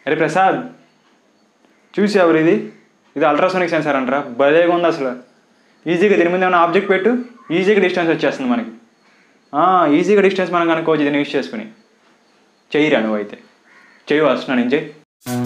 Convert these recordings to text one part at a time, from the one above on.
అరే ప్రసాద్ చూసావు ఇది ఇది అల్ట్రాసోనిక్ సెన్సార్ అంటారా భలేగా ఉంది అసలు ఈజీగా దీని మీద ఏమైనా ఆబ్జెక్ట్ పెట్టు ఈజీగా డిస్టెన్స్ వచ్చేస్తుంది మనకి ఆ, ఈజీగా డిస్టెన్స్ మనం కనుక్కోవచ్చు దీన్ని యూజ్ చేసుకుని చెయ్యిరా నువ్వు అయితే చెయ్యి వస్తున్నాను నేను చెయ్యి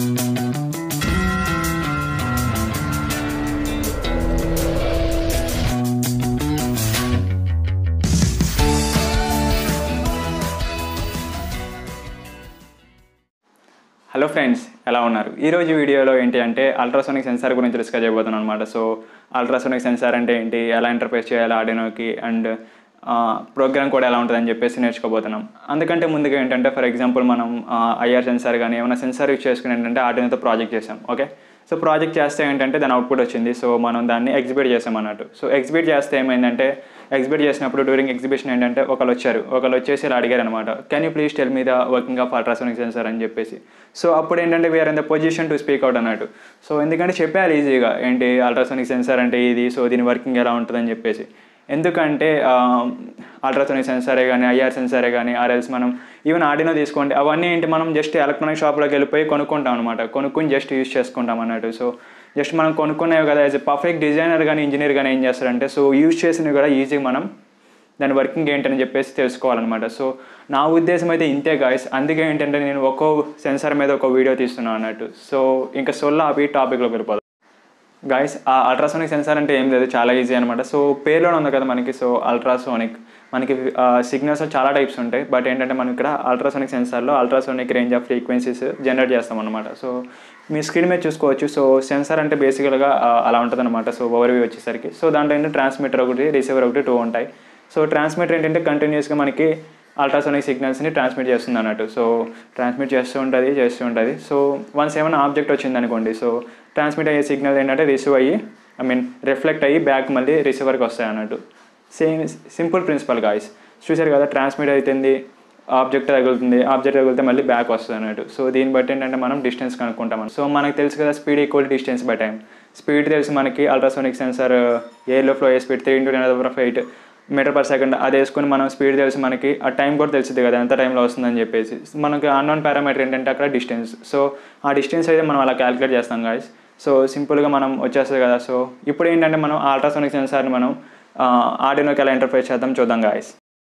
హలో ఫ్రెండ్స్ ఎలా ఉన్నారు ఈరోజు వీడియోలో ఏంటి అంటే అల్ట్రాసోనిక్ సెన్సార్ గురించి డిస్కస్ చేయబోతున్నాను అనమాట సో అల్ట్రాసోనిక్ సెన్సార్ అంటే ఏంటి ఎలా ఇంటర్ఫేస్ చేయాలి ఆడినోకి అండ్ ప్రోగ్రామ్ కూడా ఎలా ఉంటుందని చెప్పేసి నేర్చుకోబోతున్నాం అందుకంటే ముందుగా ఏంటంటే ఫర్ ఎగ్జాంపుల్ మనం ఐఆర్ సెన్సార్ కానీ ఏమైనా సెన్సార్ యూజ్ చేసుకుని ఏంటంటే ఆడినోతో ప్రాజెక్ట్ చేసాం ఓకే సో ప్రాజెక్ట్ చేస్తే ఏంటంటే దాని అవుట్పుట్ వచ్చింది సో మనం దాన్ని ఎగ్జిబిట్ చేసాం అన్నట్టు సో ఎగ్జిబిట్ చేస్తే ఏమైందంటే ఎగ్జిబిట్ చేసినప్పుడు డ్యూరింగ్ ఎగ్జిబిషన్ ఏంటంటే ఒకళ్ళు వచ్చారు ఒకళ్ళు వచ్చేసి ఇలా అడిగారు అనమాట can you please tell me the working of ultrasonic sensor అని చెప్పేసి సో అప్పుడు ఏంటంటే we are in the position to speak out అన్నట్టు సో ఎందుకంటే చెప్పాలి ఈజీగా ఏంటి అల్ట్రాసోనిక్ సెన్సార్ అంటే ఇది సో దీని వర్కింగ్ ఎలా ఉంటుందని చెప్పేసి ఎందుకంటే అల్ట్రాసోనిక్ సెన్సారే కానీ ఐఆర్ సెన్సారే కానీ ఆర్ఎల్స్ మనం ఈవెన్ ఆడినో తీసుకోండి అవన్నీ ఏంటి మనం జస్ట్ ఎలక్ట్రానిక్ షాప్లోకి వెళ్ళిపోయి కొనుక్కుంటాం అనమాట కొనుక్కొని జస్ట్ యూస్ చేసుకుంటాం అన్నట్టు సో జస్ట్ మనం కొనుక్కునేవి కదా యాజ్ ఎ పర్ఫెక్ట్ డిజైనర్ కానీ ఇంజనీర్ కానీ ఏం చేస్తారంటే సో యూజ్ చేసినవి కూడా ఈజీగా మనం దాని వర్కింగ్ ఏంటని చెప్పేసి తెలుసుకోవాలన్నమాట సో నా ఉద్దేశం అయితే ఇంతే గాయస్ అందుకే ఏంటంటే నేను ఒక్కో సెన్సార్ మీద ఒక వీడియో తీస్తున్నాను అన్నట్టు సో ఇంకా సొల్ల ఆపి టాపిక్లోకి వెళ్ళిపోదాం గాయస్ ఆ అల్ట్రాసోనిక్ సెన్సార్ అంటే ఏం లేదు చాలా ఈజీ అనమాట సో పేరులోనే ఉంది కదా మనకి సో అల్ట్రాసోనిక్ మనకి సిగ్నల్స్ చాలా టైప్స్ ఉంటాయి బట్ ఏంటంటే మనం ఇక్కడ అల్ట్రాసోనిక్ సెన్సార్లో ultrasonic range of frequencies generate చేస్తాం అనమాట సో మీ స్క్రీన్ మీద చూసుకోవచ్చు సో సెన్సార్ అంటే బేసికల్గా అలా ఉంటుంది అనమాట సో ఓవర్వ్యూ వచ్చేసరికి సో దాంట్లో ఏంటంటే ట్రాన్స్మిటర్ ఒకటి రిసీవర్ ఒకటి టూ ఉంటాయి సో ట్రాన్స్మిటర్ ఏంటంటే కంటిన్యూస్గా మనకి అల్ట్రాసోనిక్ సిగ్నల్స్ని ట్రాన్స్మిట్ చేస్తుంది అన్నట్టు సో ట్రాన్స్మిట్ చేస్తూ ఉంటుంది చేస్తూ ఉంటుంది సో వన్స్ ఏమైనా ఆబ్జెక్ట్ వచ్చింది అనుకోండి సో ట్రాన్స్మిట్ అయ్యే సిగ్నల్ ఏంటంటే రిసీవ్ అయ్యి ఐ మీన్ రిఫ్లెక్ట్ అయ్యి బ్యాక్ మళ్ళీ రిసీవర్కి వస్తాయి అన్నట్టు సేమ్ సింపుల్ ప్రిన్సిపల్ గాయస్ చూసారు కదా ట్రాన్స్మిట్ అవుతుంది ఆబ్జెక్ట్ తగులుతుంది ఆబ్జెక్ట్ తగిలితే మళ్ళీ బ్యాక్ వస్తుంది అన్నట్టు సో దీన్ని బట్టి ఏంటంటే మనం డిస్టెన్స్ కనుక్కుంటాం సో మనకు తెలుసు కదా speed equal distance by time speed తెలిసి మనకి అల్ట్రాసోనిక్ సెన్సార్ ఎయిర్లో ఫ్లో అయ్యే speed three into ten of eight metre per second అది వేసుకుని మనం స్పీడ్ తెలిసి మనకి ఆ టైం కూడా తెలిసింది కదా ఎంత టైంలో వస్తుందని చెప్పేసి మనకి అన్నోన్ పారామీటర్ ఏంటంటే అక్కడ డిస్టెన్స్ సో ఆ డిస్టెన్స్ అయితే మనం అలా క్యాలిక్యులేట్ చేస్తాం గాయస్ సో సింపుల్గా మనం వచ్చేస్తుంది కదా సో ఇప్పుడు ఏంటంటే మనం అల్ట్రాసోనిక్ సెన్సార్ని మనం ఆడినోకి ఎలా ఇంటర్ఫేస్ చేద్దాం చూద్దాం గాయస్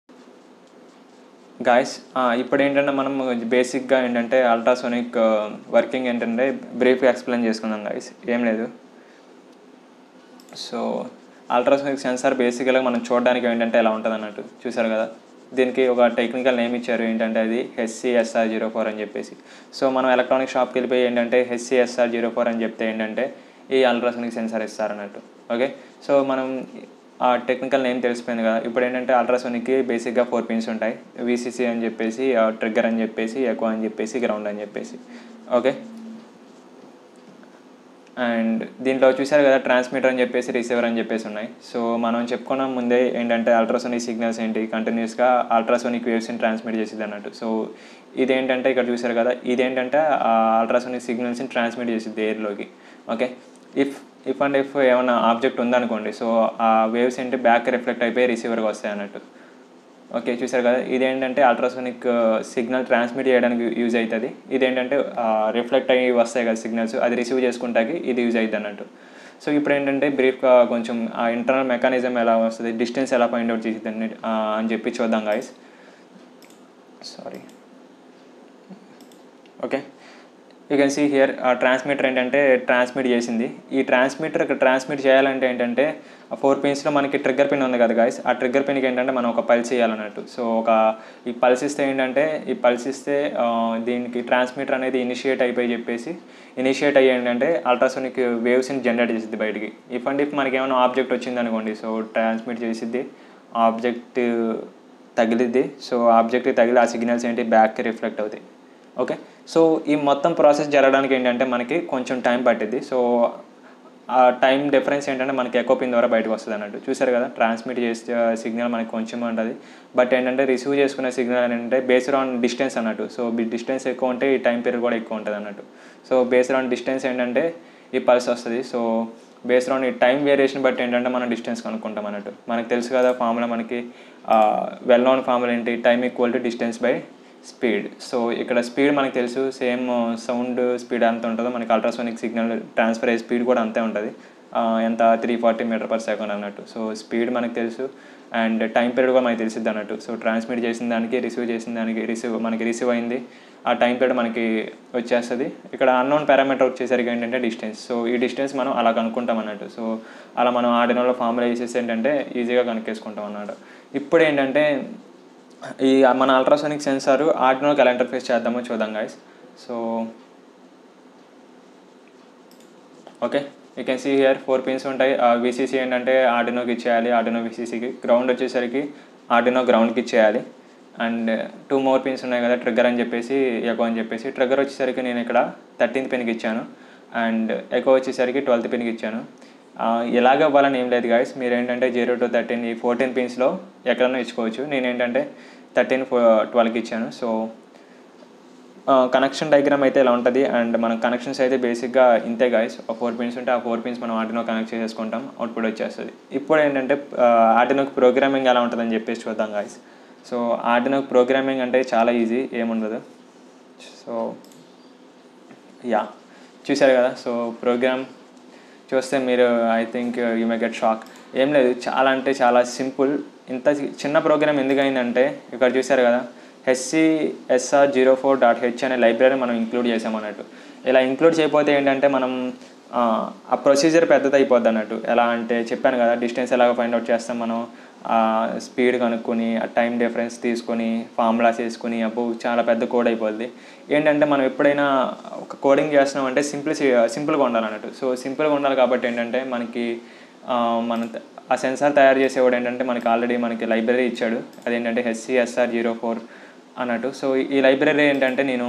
గాయస్ ఇప్పుడు ఏంటంటే మనం బేసిక్గా ఏంటంటే అల్ట్రాసోనిక్ వర్కింగ్ ఏంటంటే బ్రీఫ్గా ఎక్స్ప్లెయిన్ చేసుకుందాం గాయస్ ఏం లేదు సో అల్ట్రాసోనిక్ సెన్సార్ బేసికల్గా మనం చూడడానికి ఏంటంటే ఎలా ఉంటుంది అన్నట్టు చూసారు కదా దీనికి ఒక టెక్నికల్ నేమ్ ఇచ్చారు ఏంటంటే అది హెచ్సిఎస్ఆర్ జీరో ఫోర్ అని చెప్పేసి సో మనం ఎలక్ట్రానిక్ షాప్కి వెళ్ళిపోయి ఏంటంటే హెచ్సిఎస్ఆర్ జీరో ఫోర్ అని చెప్తే ఏంటంటే ఈ అల్ట్రాసోనిక్ సెన్సార్ ఇస్తారు అన్నట్టు ఓకే సో మనం ఆ టెక్నికల్ నేమ్ తెలిసిపోయింది కదా ఇప్పుడు ఏంటంటే అల్ట్రాసోనిక్కి బేసిక్గా ఫోర్ పిన్స్ ఉంటాయి విసిసి అని చెప్పేసి ట్రిగ్గర్ అని చెప్పేసి ఎక్కువ అని చెప్పేసి గ్రౌండ్ అని చెప్పేసి ఓకే అండ్ దీంట్లో చూసారు కదా ట్రాన్స్మిటర్ అని చెప్పేసి రిసీవర్ అని చెప్పేసి ఉన్నాయి సో మనం చెప్పుకున్న ముందే ఏంటంటే అల్ట్రాసోనిక్ సిగ్నల్స్ ఏంటి కంటిన్యూస్గా అల్ట్రాసోనిక్ వేవ్స్ని ట్రాన్స్మిట్ చేసేది అన్నట్టు సో ఇదేంటంటే ఇక్కడ చూసారు కదా ఇదేంటంటే అల్ట్రాసోనిక్ సిగ్నల్స్ని ట్రాన్స్మిట్ చేసేది ఎయిర్లోకి okay if if and if ఏమైనా ఆబ్జెక్ట్ ఉందనుకోండి సో ఆ వేవ్స్ ఏంటి బ్యాక్ రిఫ్లెక్ట్ అయిపోయి రిసీవర్కి వస్తాయి అన్నట్టు ఓకే చూసారు కదా ఇదేంటంటే అల్ట్రాసోనిక్ సిగ్నల్ ట్రాన్స్మిట్ చేయడానికి యూజ్ అవుతుంది ఇదేంటంటే రిఫ్లెక్ట్ అయ్యి వస్తాయి కదా సిగ్నల్స్ అది రిసీవ్ చేసుకుంటాకి ఇది యూజ్ అవుతుంది అన్నట్టు సో ఇప్పుడు ఏంటంటే బ్రీఫ్గా కొంచెం ఆ ఇంటర్నల్ మెకానిజం ఎలా వస్తుంది డిస్టెన్స్ ఎలా ఫైండ్ అవుట్ చేసింది అని చెప్పి చూద్దాం guys sorry okay you can see here transmitter ఏంటంటే ట్రాన్స్మిట్ చేసింది ఈ ట్రాన్స్మిటర్ ఇక్కడ ట్రాన్స్మిట్ చేయాలంటే ఏంటంటే ఆ ఫోర్ పిన్స్లో మనకి ట్రిగ్గర్ పిన్ ఉంది కదా గాయస్ ఆ ట్రిగ్గర్ పిన్కి ఏంటంటే మనం ఒక పల్స్ ఇవ్వాలన్నట్టు సో ఒక ఈ పల్స్ ఇస్తే ఏంటంటే ఈ పల్స్ ఇస్తే దీనికి ట్రాన్స్మిటర్ అనేది ఇనిషియేట్ అయిపోయి చెప్పేసి ఇనిషియేట్ అయ్యి ఏంటంటే అల్ట్రాసోనిక్ వేవ్స్ని జనరేట్ చేసిద్ది బయటికి ఇఫ్ అండ్ ఇఫ్ మనకి ఏమైనా ఆబ్జెక్ట్ వచ్చింది అనుకోండి సో ట్రాన్స్మిట్ చేసిద్ది ఆబ్జెక్ట్ తగిలిద్ది సో ఆబ్జెక్ట్ తగిలి ఆ సిగ్నల్స్ ఏంటి బ్యాక్కి రిఫ్లెక్ట్ అవుతాయి ఓకే సో ఈ మొత్తం ప్రాసెస్ జరగడానికి ఏంటంటే మనకి కొంచెం టైం పట్టింది సో ఆ టైం డిఫరెన్స్ ఏంటంటే మనకి ఎక్కువ పిన్ ద్వారా బయటకు వస్తుంది అన్నట్టు చూసారు కదా ట్రాన్స్మిట్ చేసే సిగ్నల్ మనకి కొంచెం ఉంటుంది బట్ ఏంటంటే రిసీవ్ చేసుకునే సిగ్నల్ ఏంటంటే బేస్డ్ ఆన్ డిస్టెన్స్ అన్నట్టు సో డిస్టెన్స్ ఎక్కువ ఉంటే ఈ టైం పీరియడ్ కూడా ఎక్కువ ఉంటుంది అన్నట్టు సో బేస్డ్ ఆన్ డిస్టెన్స్ ఏంటంటే ఈ పల్స్ వస్తుంది సో బేస్డ్ ఆన్ ఈ టైం వేరియేషన్ బట్టి ఏంటంటే మనం డిస్టెన్స్ కనుక్కుంటాం అన్నట్టు మనకు తెలుసు కదా ఫార్ములా మనకి వెల్ నోన్ ఫార్ములా ఏంటి time equal to distance by speed so ఇక్కడ స్పీడ్ మనకు తెలుసు సేమ్ సౌండ్ స్పీడ్ ఎంత ఉంటుందో మనకి అల్ట్రాసోనిక్ సిగ్నల్ ట్రాన్స్ఫర్ అయ్యే స్పీడ్ కూడా అంతే ఉంటుంది ఆ, ఎంత three forty metre per second అన్నట్టు సో స్పీడ్ మనకు తెలుసు అండ్ టైం పీరియడ్ కూడా మనకి తెలిసిద్ది అన్నట్టు సో ట్రాన్స్మిట్ చేసిన దానికి రిసీవ్ చేసిన దానికి రిసీవ్ మనకి రిసీవ్ అయింది ఆ టైం పీరియడ్ మనకి వచ్చేస్తుంది ఇక్కడ అన్నోన్ పారామీటర్ వచ్చేసరికి ఏంటంటే డిస్టెన్స్ సో ఈ డిస్టెన్స్ మనం అలా కనుక్కుంటాం అన్నట్టు సో అలా మనం ఆడినోలో ఫార్ములా వేసేసి ఏంటంటే ఈజీగా కనుక్కేసుకుంటాం అన్నట్టు ఇప్పుడు ఏంటంటే ఈ మన అల్ట్రాసోనిక్ సెన్సార్ ఆర్డినోకి ఎలా ఇంటర్ఫేస్ చేద్దామో చూద్దాం guys so okay you can see here four pins ఉంటాయి విసిసి ఏంటంటే ఆర్డినోకి ఇచ్చేయాలి ఆర్డినో విసిసికి గ్రౌండ్ వచ్చేసరికి ఆర్డినో గ్రౌండ్కి ఇచ్చేయాలి అండ్ టూ మోర్ పిన్స్ ఉన్నాయి కదా ట్రిగ్గర్ అని చెప్పేసి ఎకో అని చెప్పేసి ట్రిగ్గర్ వచ్చేసరికి నేను ఇక్కడ థర్టీన్త్ పిన్కి ఇచ్చాను అండ్ ఎకో వచ్చేసరికి ట్వెల్త్ పిన్కి ఇచ్చాను ఆ, ఎలాగ ఇవ్వాలని ఏం లేదు గాయస్ మీరు ఏంటంటే జీరో టు థర్టీన్ ఈ ఫోర్టీన్ పిన్స్లో ఎక్కడైనా ఇచ్చుకోవచ్చు నేను ఏంటంటే థర్టీన్ ఫో ట్వెల్వ్కి ఇచ్చాను సో కనెక్షన్ డయాగ్రామ్ అయితే ఇలా ఉంటుంది అండ్ మన కనెక్షన్స్ అయితే బేసిక్గా ఇంతే గాయస్ ఫోర్ పిన్స్ ఉంటే ఆ ఫోర్ పిన్స్ మనం ఆర్డినో కనెక్ట్ చేసేసుకుంటాం అవుట్పుట్ వచ్చేస్తుంది ఇప్పుడు ఏంటంటే ఆర్డినోకి ప్రోగ్రామింగ్ ఎలా ఉంటుందని చెప్పేసి చూద్దాం గాయస్ సో ఆర్డినోకి ప్రోగ్రామింగ్ అంటే చాలా ఈజీ ఏముండదు సో యా చూశారు కదా సో ప్రోగ్రామ్ చూస్తే మీరు I think you may get shock ఏం లేదు చాలా అంటే చాలా సింపుల్ ఇంత చి- చిన్న ప్రోగ్రామ్ ఎందుకైందంటే ఇక్కడ చూశారు కదా HC SR zero four dot H అనే లైబ్రరీ మనం ఇంక్లూడ్ చేసామన్నట్టు ఇలా ఇంక్లూడ్ చేయకపోతే ఏంటంటే మనం ఆ, ఆ ప్రొసీజర్ పెద్దది అయిపోద్ది అన్నట్టు ఎలా అంటే చెప్పాను కదా డిస్టెన్స్ ఎలాగ ఫైండ్ అవుట్ చేస్తాం మనం స్పీడ్ కనుక్కొని ఆ టైం డిఫరెన్స్ తీసుకొని ఫార్ములాస్ వేసుకొని అబ్బో చాలా పెద్ద కోడ్ అయిపోద్ది ఏంటంటే మనం ఎప్పుడైనా ఒక కోడింగ్ చేస్తున్నాం అంటే సింపుల్ సింపుల్గా ఉండాలన్నట్టు సో సింపుల్గా ఉండాలి కాబట్టి ఏంటంటే మనకి ఆ, మన త- ఆ సెన్సార్ తయారు చేసేవాడు ఏంటంటే మనకి ఆల్రెడీ మనకి లైబ్రరీ ఇచ్చాడు అదేంటంటే హెచ్సిఎస్ఆర్ జీరో ఫోర్ అన్నట్టు సో ఈ లైబ్రరీ ఏంటంటే నేను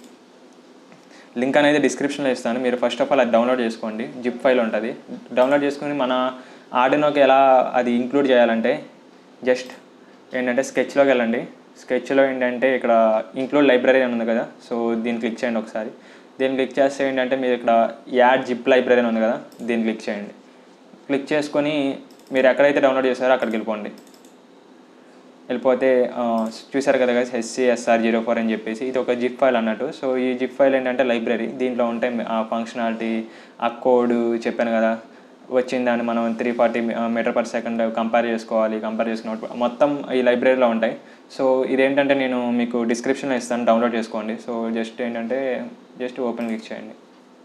లింక్ అనేది డిస్క్రిప్షన్లో ఇస్తాను మీరు ఫస్ట్ ఆఫ్ ఆల్ అది డౌన్లోడ్ చేసుకోండి జిప్ ఫైల్ ఉంటుంది డౌన్లోడ్ చేసుకుని మన ఆర్డినోకి ఎలా అది ఇంక్లూడ్ చేయాలంటే జస్ట్ ఏంటంటే స్కెచ్లోకి వెళ్ళండి స్కెచ్లో ఏంటంటే ఇక్కడ ఇంక్లూడ్ లైబ్రరీ అని ఉంది కదా సో దీన్ని క్లిక్ చేయండి ఒకసారి దీన్ని క్లిక్ చేస్తే ఏంటంటే మీరు ఇక్కడ యాడ్ జిప్ లైబ్రరీ అని ఉంది కదా దీన్ని క్లిక్ చేయండి క్లిక్ చేసుకొని మీరు ఎక్కడైతే డౌన్లోడ్ చేశారో అక్కడికి వెళ్ళిపోండి వెళ్ళిపోతే ఆ, చూశారు కదా guys హెచ్సిఎస్ఆర్ జీరో ఫోర్ అని చెప్పేసి ఇది ఒక జిప్ ఫైల్ అన్నట్టు సో ఈ జిప్ ఫైల్ ఏంటంటే లైబ్రరీ దీంట్లో ఉంటాయి ఆ ఫంక్షనాలిటీ ఆ కోడ్ చెప్పాను కదా వచ్చిన దాన్ని మనం three forty metre per second compare చేసుకోవాలి కంపేర్ చేసుకున్నప్పుడు మొత్తం ఈ లైబ్రరీలో ఉంటాయి సో ఇదేంటంటే నేను మీకు డిస్క్రిప్షన్లో ఇస్తాను డౌన్లోడ్ చేసుకోండి సో జస్ట్ ఏంటంటే జస్ట్ ఓపెన్ క్లిక్ చేయండి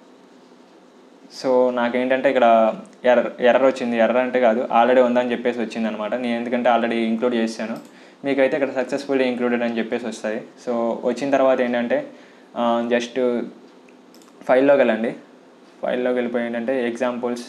సో నాకేంటంటే ఇక్కడ ఎర్ర ఎర్రర్ వచ్చింది ఎర్రర్ అంటే కాదు ఆల్రెడీ ఉందని చెప్పేసి వచ్చింది అనమాట నేను ఎందుకంటే ఆల్రెడీ ఇంక్లూడ్ చేశాను మీకైతే ఇక్కడ సక్సెస్ఫుల్లీ ఇంక్లూడెడ్ అని చెప్పేసి వస్తుంది సో వచ్చిన తర్వాత ఏంటంటే జస్ట్ ఫైల్లోకి వెళ్ళండి ఫైల్లోకి వెళ్ళిపోయి ఏంటంటే examples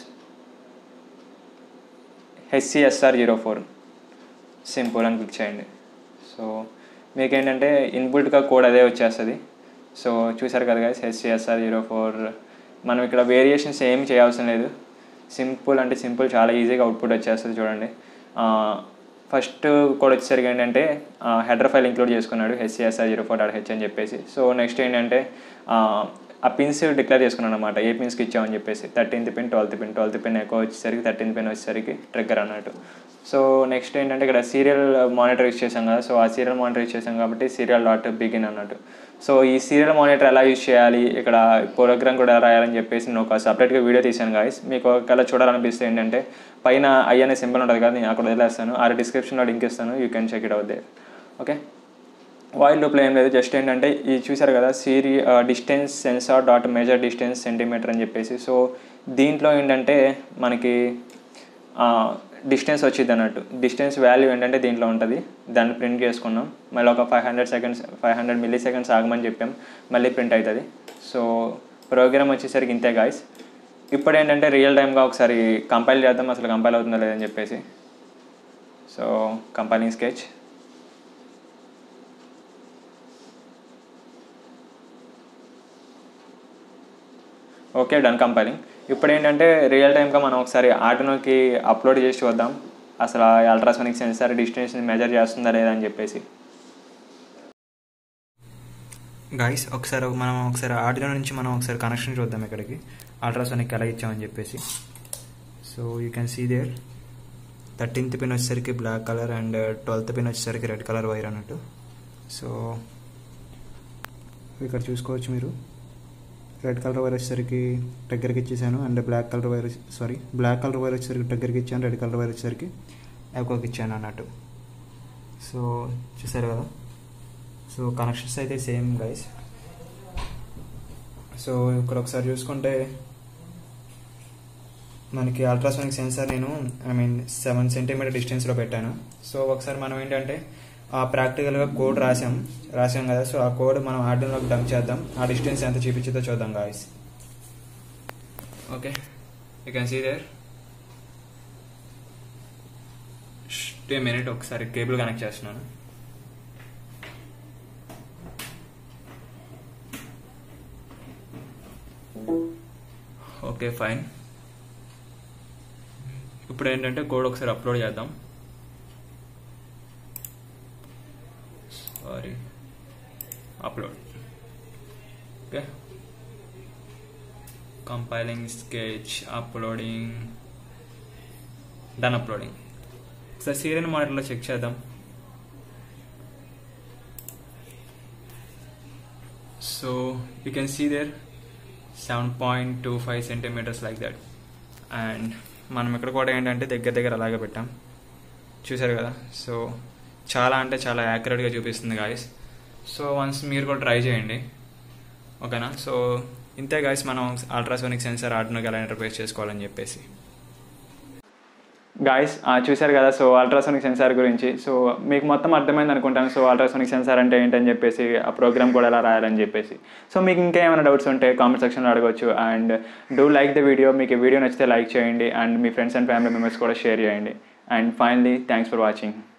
HCSR zero four simple అని క్లిక్ చేయండి సో మీకేంటంటే ఇన్పుట్గా కోడ్ అదే వచ్చేస్తుంది సో చూసారు కదా guys హెచ్సిఎస్ఆర్ జీరో ఫోర్ మనం ఇక్కడ వేరియేషన్స్ ఏం చేయాల్సిన లేదు సింపుల్ అంటే సింపుల్ చాలా ఈజీగా అవుట్పుట్ వచ్చేస్తుంది చూడండి ఫస్ట్ కోడ్ వచ్చేసరికి ఏంటంటే హెడర్ ఫైల్ ఇంక్లూడ్ చేసుకున్నాడు HCSR zero four dot H అని చెప్పేసి సో నెక్స్ట్ ఏంటంటే ఆ, ఆ పిన్స్ డిక్లేర్ చేసుకున్నాను అనమాట ఏ పిన్స్కి ఇచ్చామని చెప్పేసి thirteenth pin twelfth pin twelfth pin ఎక్కువ వచ్చేసరికి థర్టీన్త్ పిన్ వచ్చేసరికి ట్రిగ్గర్ అన్నట్టు సో నెక్స్ట్ ఏంటంటే ఇక్కడ సీరియల్ మానిటర్ యూస్ చేసాం కదా సో ఆ సీరియల్ మానిటర్ యూస్ చేసాం కాబట్టి సీరియల్ డాట్ బిగిన్ అన్నట్టు సో ఈ సీరియల్ మానిటర్ ఎలా యూస్ చేయాలి ఇక్కడ ప్రోగ్రామ్ కూడా ఎలా రాయాలని చెప్పేసి నేను ఒక సపరేట్గా వీడియో తీశాను గాయస్ మీకు ఒకవేళ చూడాలనిపిస్తే ఏంటంటే పైన ఐ అనే సింబల్ ఉంటుంది కదా నేను అక్కడ వదిలేస్తాను ఆ డిస్క్రిప్షన్లో లింక్ ఇస్తాను you can check it out they okay while లూప్లో ఏం లేదు జస్ట్ ఏంటంటే ఈ చూసారు కదా serial distance sensor dot measure distance centimetre అని చెప్పేసి సో దీంట్లో ఏంటంటే మనకి డిస్టెన్స్ వచ్చింది అన్నట్టు డిస్టెన్స్ వాల్యూ ఏంటంటే దీంట్లో ఉంటుంది దాన్ని ప్రింట్ చేసుకున్నాం మళ్ళీ ఒక five hundred seconds five hundred milliseconds ఆగమని చెప్పాం మళ్ళీ ప్రింట్ అవుతుంది సో ప్రోగ్రామ్ వచ్చేసరికి ఇంతే గాయస్ ఇప్పుడు ఏంటంటే రియల్ టైమ్గా ఒకసారి కంపైల్ చేద్దాం అసలు కంపైల్ అవుతుందా లేదని చెప్పేసి so compiling sketch okay done compiling ఇప్పుడు ఏంటంటే రియల్ టైమ్గా మనం ఒకసారి ఆటోనోకి అప్లోడ్ చేసి చూద్దాం అసలు అల్ట్రాసోనిక్ సెన్సార్ డిస్టెన్స్ మెజర్ చేస్తుందా లేదా అని చెప్పేసి గాయస్ ఒకసారి మనం ఒకసారి ఆడియో నుంచి మనం ఒకసారి కనెక్షన్ చూద్దాం ఇక్కడికి అల్ట్రాసోనిక్ ఎలా ఇచ్చామని చెప్పేసి so you can see there thirteenth pin వచ్చేసరికి black colour and twelfth pin వచ్చేసరికి రెడ్ కలర్ వైర్ అన్నట్టు సో ఇక్కడ చూసుకోవచ్చు మీరు రెడ్ కలర్ వైర్ వచ్చేసరికి దగ్గరికి ఇచ్చేసాను and black colour wire sorry black colour wire వచ్చేసరికి దగ్గరికి ఇచ్చాను రెడ్ కలర్ వైర్ వచ్చేసరికి ఎక్కువకి ఇచ్చాను అన్నట్టు సో చూసారు కదా సో కనెక్షన్స్ అయితే సేమ్ గైస్ సో ఇక్కడ ఒకసారి చూసుకుంటే మనకి అల్ట్రాసోనిక్ సెన్సార్ నేను ఐ మీన్ సెవెన్ సెంటీమీటర్ డిస్టెన్స్లో పెట్టాను సో ఒకసారి మనం ఏంటంటే ఆ ప్రాక్టికల్గా కోడ్ రాసాం రాసాం కదా సో ఆ కోడ్ మనం ఆర్డర్లోకి డంప్ చేద్దాం ఆ డిస్టెన్స్ ఎంత చూపించిందో చూద్దాం guys okay you can see there stay minute ఒకసారి కేబుల్ కనెక్ట్ చేస్తున్నాను ఓకే ఫైన్ ఇప్పుడు ఏంటంటే కోడ్ ఒకసారి అప్లోడ్ చేద్దాం sorry upload okay compiling sketch uploading done uploading ఒకసారి సీరియల్ మోడల్లో చెక్ చేద్దాం so you can see there seven point two five centimetres like that and మనం ఇక్కడ కూడా ఏంటంటే దగ్గర దగ్గర అలాగే పెట్టాం చూసారు కదా సో చాలా అంటే చాలా యాక్యురేట్గా చూపిస్తుంది గాయస్ సో వన్స్ మీరు కూడా ట్రై చేయండి ఓకేనా సో ఇంతే గాయస్ మనం అల్ట్రాసోనిక్ సెన్సార్ ఆర్డినోకి ఎలా ఇంటర్ఫేస్ చేసుకోవాలని చెప్పేసి గాయస్ చూశారు కదా సో అల్ట్రాసోనిక్ సెన్సార్ గురించి సో మీకు మొత్తం అర్థమైంది అనుకుంటాను సో అల్ట్రాసోనిక్ సెన్సార్ అంటే ఏంటని చెప్పేసి ఆ ప్రోగ్రామ్ కూడా ఎలా రాయాలని చెప్పేసి సో మీకు ఇంకా ఏమైనా డౌట్స్ ఉంటే కామెంట్ సెక్షన్లో అడగవచ్చు and do like the video మీకు ఈ వీడియో నచ్చితే లైక్ చేయండి అండ్ మీ ఫ్రెండ్స్ అండ్ ఫ్యామిలీ మెంబర్స్ కూడా షేర్ చేయండి and finally thanks for watching